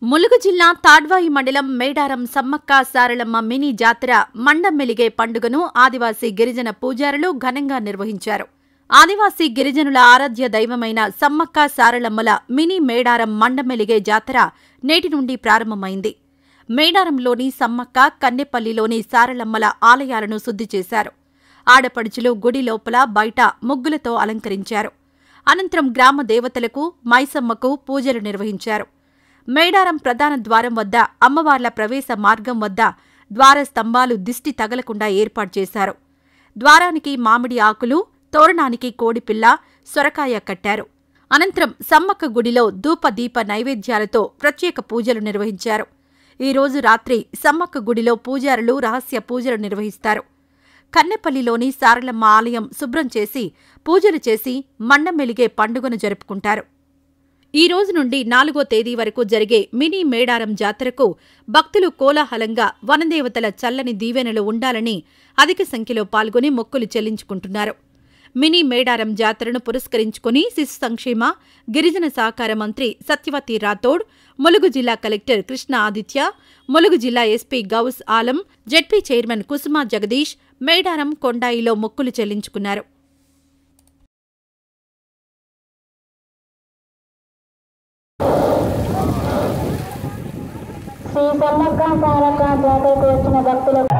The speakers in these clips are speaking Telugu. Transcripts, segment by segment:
ములుగు జిల్లా తాడ్వాయి మండలం మేడారం సమ్మక్క సారలమ్మ మినీ జాతర మండమ్మెలిగే పండుగను ఆదివాసీ గిరిజన పూజారులు ఘనంగా నిర్వహించారు ఆదివాసీ గిరిజనుల ఆరాధ్య దైవమైన సమ్మక్క సారలమ్మల మినీ మేడారం మండమెలిగే జాతర నేటి నుండి ప్రారంభమైంది మేడారంలోని సమ్మక్క కన్నెపల్లిలోని సారలమ్మల ఆలయాలను శుద్ధి చేశారు ఆడపడుచులు గుడి లోపల బయట ముగ్గులతో అలంకరించారు అనంతరం గ్రామ దేవతలకు మైసమ్మకు పూజలు నిర్వహించారు మేడారం ప్రధాన ద్వారం వద్ద అమ్మవార్ల ప్రవేశ మార్గం వద్ద ద్వార స్తంభాలు దిష్టి తగలకుండా ఏర్పాటు చేశారు ద్వారానికి మామిడి ఆకులు తోరణానికి కోడిపిల్ల సొరకాయ కట్టారు అనంతరం సమ్మక్క గుడిలో ధూపదీప నైవేద్యాలతో ప్రత్యేక పూజలు నిర్వహించారు ఈ రోజు రాత్రి సమ్మక్క గుడిలో పూజారులు రహస్య పూజలు నిర్వహిస్తారు కన్నెపల్లిలోని సారలమ్మ ఆలయం శుభ్రం చేసి పూజలు చేసి మండమెలిగే పండుగను జరుపుకుంటారు ఈ రోజు నుండి నాలుగో తేదీ వరకు జరిగే మినీ మేడారం జాతరకు భక్తులు కోలాహలంగా వనదేవతల చల్లని దీవెనలు ఉండాలని అధిక సంఖ్యలో పాల్గొని మొక్కులు చెల్లించుకుంటున్నారు మినీ మేడారం జాతరను పురస్కరించుకుని శిశు సంక్షేమ గిరిజన సహకార మంత్రి సత్యవతి రాథోడ్ ములుగు జిల్లా కలెక్టర్ కృష్ణ ఆదిత్య ములుగు జిల్లా SP Gouse Alam ZP chairman Kusuma Jagadish Medaram కొండాయిలో మొక్కులు చెల్లించుకున్నారు శ్రీ సమ్మక్క సారక్క జాతరకు వచ్చిన భక్తులకు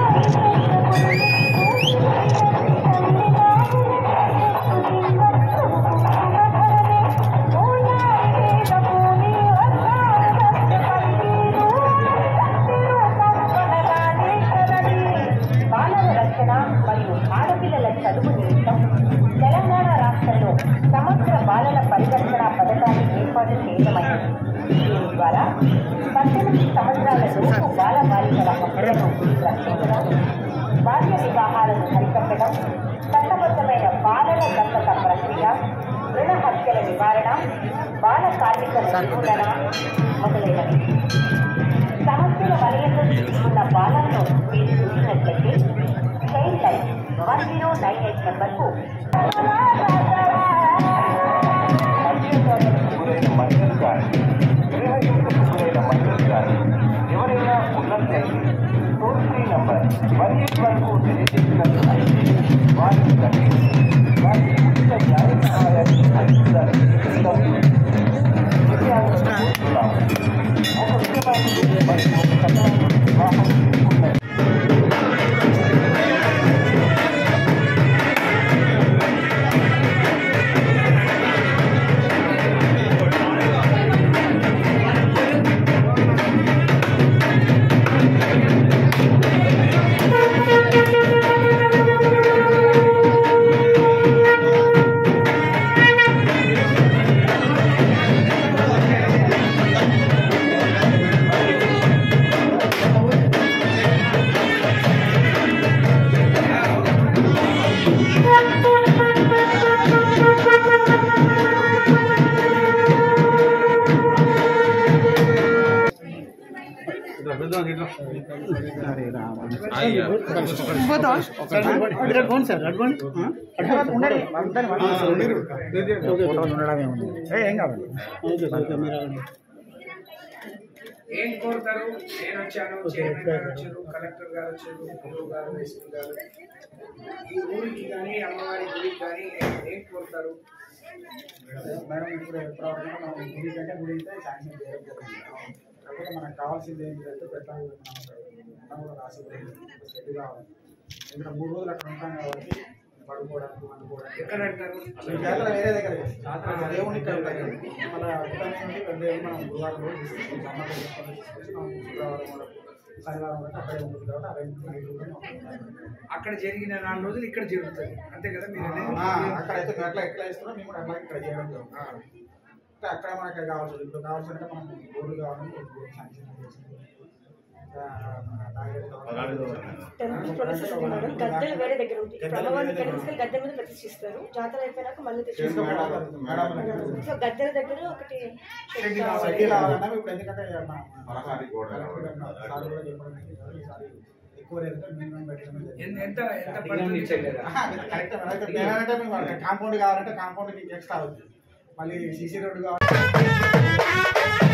బాలల రక్షణ మరియు ఆడపిల్లల చదువు నిమిత్తం తెలంగాణ రాష్ట్రంలో సమగ్ర బాలల పరిరక్షణ పథకాన్ని ఏర్పాటు చేయడమైంది దీని ద్వారా పద్దెనిమిది సంవత్సరాల లోపు బాల బాలికల హక్కులను రక్షించడం బాల్య వివాహాలను అరికట్టడం చట్టబద్ధమైన బాలల దత్తత ప్రక్రియ రుణ హత్యల నివారణ బాల కార్మికుల నిర్మూలన మొదలైనవి సమస్యల వలయంలో ఉన్న బాలలను మీరు చూసినట్లయితే child line one zero nine eight నెంబర్కు గురైన మహిళలు కానీ గృహహింసకు గురైన మహిళలు కానీ ఎవరైనా ఉన్నట్లయితే toll free number one eight వన్కు తెలియజేసినట్లయితే వారిని రక్షించి వారికి ఉచిత న్యాయ సహాయాన్ని అందించాలని విజ్ఞప్తి కోరుతున్నాము. ఒక విధమైనది మరియు ఒక చట్టమైన వివాహం చేసుకున్న ఏం కోరుతారు నేను వచ్చాను చైర్మన్ గారు వచ్చారు కలెక్టర్ గారు వచ్చారు గురువు గారు ఎస్పీ గారు ఈ ఊరికి కానీ అమ్మవారి గుడికి కానీ ఏం కోరుతారు మేడం ఇప్పుడు ఎప్పటివరకు మనం గుడి కంటే గుడి అయితే శాంక్షన్ చేయడం జరిగింది కాకపోతే మనకు కావాల్సింది ఏంటంటే పెట్టాలి మనం కూడా రాసి సెట్ కావాలి ఎందుకంటే మూడు రోజులు అక్కడ ఉంటాం కాబట్టి పడుకోవడానికి వండుకోవడానికి ఎక్కడ అంటారు ఈ జాతర వేరే దగ్గర జాతర దేవుని ఇక్కడ ఉంటాయి మన ఉత్తరం నుండి పెద్ద దేవుడు మనం గురువారం రోజు తీసుకొచ్చి సమ్మక్క తీసుకొని తీసుకొచ్చి మనం శుక్రవారం వరకు శనివారం వరకు అక్కడే ఉంటుంది కాబట్టి అక్కడ నైట్ కూడా మనం అక్కడ జరిగిన నాలుగు రోజులు ఇక్కడ జరుగుతుంది అంతే కదా మీరు అనేది? ఆ, అక్కడైతే ఎట్లా ఎట్లా ఇస్తున్నాం మేము కూడా అట్లా ఇక్కడ చేయడం జరుగుతుంది అంటే అక్కడ మనకి కావాల్సింది ఇప్పుడు కావాల్సిందంటే మనం బోర్డు కావాలని బోర్డు శాంక్షన్ చేసింది ఇంకా మన టాయిలెట్ కావాలి. టెంపుల్ ప్రొసెస్ ఉంది మేడం గద్దెలు వేరే దగ్గర ఉంటాయి ఇప్పుడు అమ్మవారిని ఇక్కడ తీసుకెళ్ళి గద్దె మీద ప్రతిష్ఠిస్తారు జాతర అయిపోయినాక మళ్ళీ చేసిన తెచ్చిస్తారు మేడం మేడం దగ్గర సో గద్దెల దగ్గర ఒకటి షెడ్ కావాలి. షెడ్ కావాలన్నా ఇప్పుడు ఎందుకంటే మన సార్ కూడా చెప్పడం జరిగింది. ఈసారి ఎక్కువ లేదు మినిమం పెట్టడం జరిగింది. ఎంత ఎంత ఎంత పడుతుంది ఆహా, కరెక్ట్ మేడం. అయితే మేమేమంటే మేము కాంపౌండ్ కావాలంటే కాంపౌండ్ ఎక్స్ట్రా అవుతుంది మళ్ళీ సీసీ రోడ్ కావాలి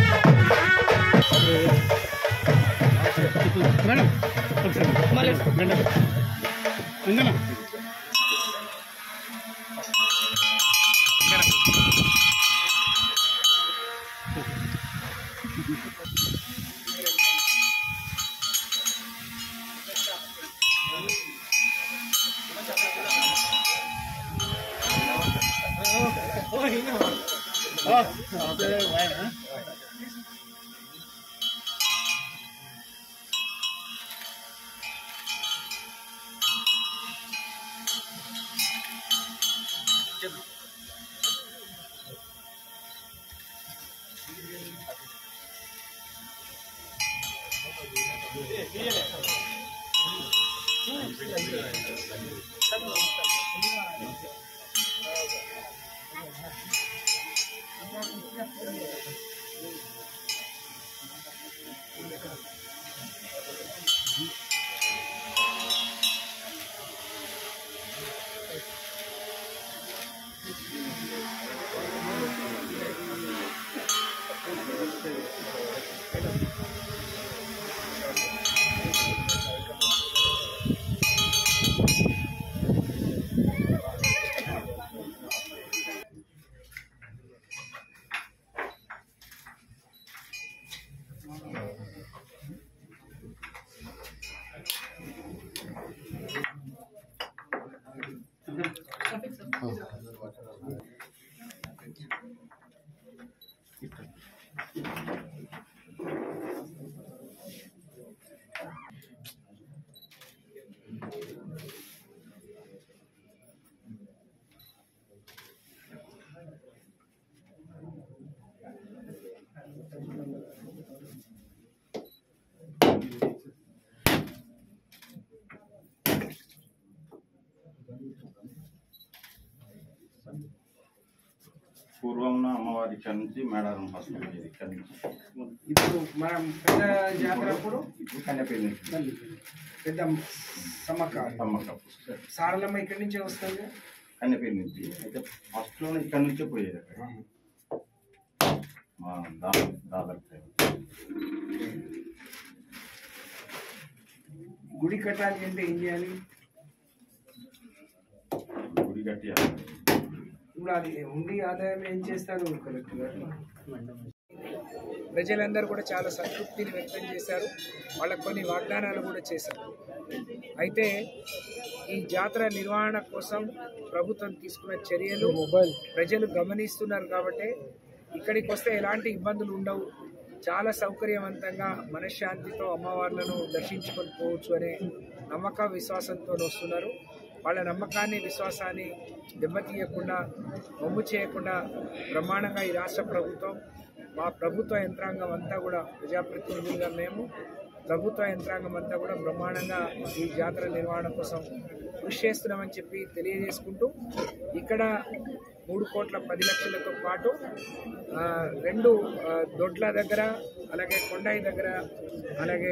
పూర్వంన అమ్మవారి ఇక్కడ నుంచి మేడారం హాస్పిటల్ ఇది ఇక్కడ నుంచి ఇప్పుడు మనం పెద్ద జాతర అప్పుడు ఇప్పుడు కన్యాపల్లి నుంచి పెద్ద సమ్మక్క సమ్మక్క సారలమ్మ ఇక్కడి నుంచే వస్తుంది కన్యాపల్లి నుంచి అయితే ఫస్ట్లో ఇక్కడ నుంచే పోయేది అక్కడ మా దాదా దాదాపు గుడి కట్టాలి అంటే ఏం చేయాలి గుడి కట్టి ఇప్పుడు అది ఉండి ఆదాయం ఏం చేస్తారు కలెక్టర్ గారు ప్రజలందరూ కూడా చాలా సంతృప్తిని వ్యక్తం చేశారు వాళ్ళకు కొన్ని వాగ్దానాలు కూడా చేశారు అయితే ఈ జాతర నిర్వహణ కోసం ప్రభుత్వం తీసుకున్న చర్యలు ప్రజలు గమనిస్తున్నారు కాబట్టి ఇక్కడికి వస్తే ఎలాంటి ఇబ్బందులు ఉండవు చాలా సౌకర్యవంతంగా మనశ్శాంతితో అమ్మవార్లను దర్శించుకొని పోవచ్చు అనే నమ్మక విశ్వాసంతో వస్తున్నారు వాళ్ళ నమ్మకాన్ని విశ్వాసాన్ని దెబ్బతీయకుండా బొమ్ము చేయకుండా బ్రహ్మాండంగా ఈ రాష్ట్ర ప్రభుత్వం మా ప్రభుత్వ యంత్రాంగం అంతా కూడా ప్రజాప్రతినిధులుగా మేము ప్రభుత్వ యంత్రాంగం అంతా కూడా బ్రహ్మాండంగా ఈ జాతర నిర్వహణ కోసం కృషి చేస్తున్నామని చెప్పి తెలియజేసుకుంటూ ఇక్కడ మూడు కోట్ల పది లక్షలతో పాటు ఆ, రెండు ఆ, దొడ్ల దగ్గర అలాగే కొండాయి దగ్గర అలాగే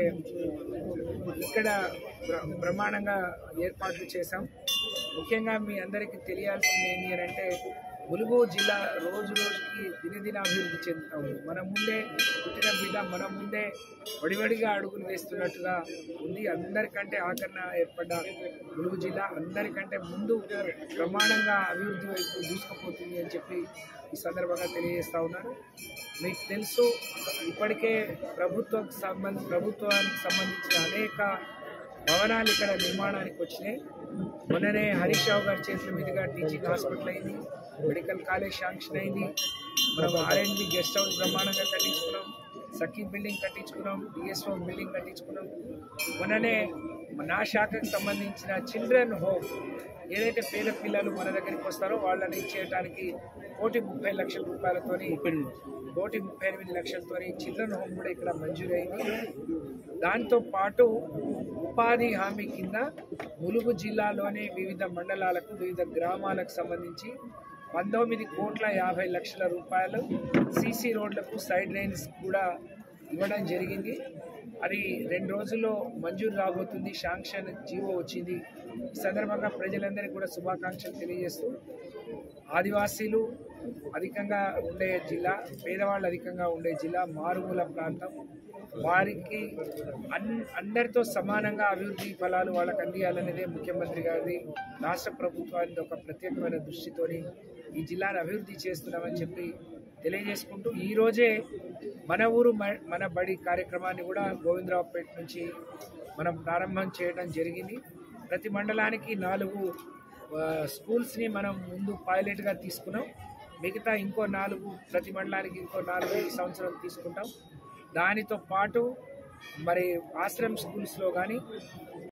ఇక్కడ బ్ర- బ్రహ్మాండంగా ఏర్పాట్లు చేశాం ముఖ్యంగా మీ అందరికీ తెలియాల్సింది ఏంటి అని అంటే ములుగు జిల్లా రోజు రోజుకి దినదిన అభివృద్ధి చెందుతా ఉంది మన ముందే పుట్టిన బిడ్డ మన ముందే వడివడిగా అడుగులు వేస్తున్నట్టుగా ఉంది అందరికంటే ఆకరణ ఏర్పడ్డ ములుగు జిల్లా అందరికంటే ముందు ప్రమాణంగా అభివృద్ధి వైపు దూసుకుపోతుంది అని చెప్పి ఈ సందర్భంగా తెలియజేస్తా ఉన్నారు మీకు తెలుసు ఇప్పటికే ప్రభుత్వం సంబంధ ప్రభుత్వానికి సంబంధించిన అనేక భవనాలు ఇక్కడ నిర్మాణానికి వచ్చినాయి మొన్ననే హరీష్ రావు గారి చేతుల మీదుగా టీచింగ్ హాస్పిటల్ అయింది మెడికల్ కాలేజ్ శాంక్షన్ అయింది మనం ఆర్ఎండ్బి గెస్ట్ హౌస్ బ్రహ్మాండంగా కట్టించుకున్నాం సఖీ బిల్డింగ్ కట్టించుకున్నాం డిఎస్ఓ బిల్డింగ్ కట్టించుకున్నాం మొన్ననే నా శాఖకు సంబంధించిన చిల్డ్రన్ హోమ్ ఏదైతే పేద పిల్లలు మన దగ్గరికి వస్తారో వాళ్ళని చేయడానికి కోటి ముప్పై లక్షల రూపాయలతోని కోటి ముప్పై ఎనిమిది లక్షలతోని చిల్డ్రన్ హోమ్ కూడా ఇక్కడ మంజూరైంది దాంతో పాటు ఉపాధి హామీ కింద ములుగు జిల్లాలోని వివిధ మండలాలకు వివిధ గ్రామాలకు సంబంధించి పంతొమ్మిది కోట్ల యాభై లక్షల రూపాయలు సీసీ రోడ్లకు సైడ్ లైన్స్ కూడా ఇవ్వడం జరిగింది అది రెండు రోజుల్లో మంజూరు రాబోతుంది శాంక్షన్ జీవో వచ్చింది ఈ సందర్భంగా ప్రజలందరికీ కూడా శుభాకాంక్షలు తెలియజేస్తూ ఆదివాసీలు అధికంగా ఉండే జిల్లా పేదవాళ్ళు అధికంగా ఉండే జిల్లా మారుమూల ప్రాంతం వారికి అన్ అందరితో సమానంగా అభివృద్ధి ఫలాలు వాళ్ళకి అందియాలనేదే ముఖ్యమంత్రి గారిది రాష్ట్ర ప్రభుత్వానికి ఒక ప్రత్యేకమైన దృష్టితోని ఈ జిల్లాను అభివృద్ధి చేస్తున్నామని చెప్పి తెలియజేసుకుంటూ ఈరోజే మన ఊరు మ- మన బడి కార్యక్రమాన్ని కూడా గోవిందరావుపేట నుంచి మనం ప్రారంభం చేయడం జరిగింది ప్రతి మండలానికి నాలుగు ఆ, స్కూల్స్ని మనం ముందు పైలట్గా తీసుకున్నాం మిగతా ఇంకో నాలుగు ప్రతి మండలానికి ఇంకో నాలుగు ఈ సంవత్సరం తీసుకుంటాం దానితో పాటు మరి ఆశ్రమ్ స్కూల్స్లో కానీ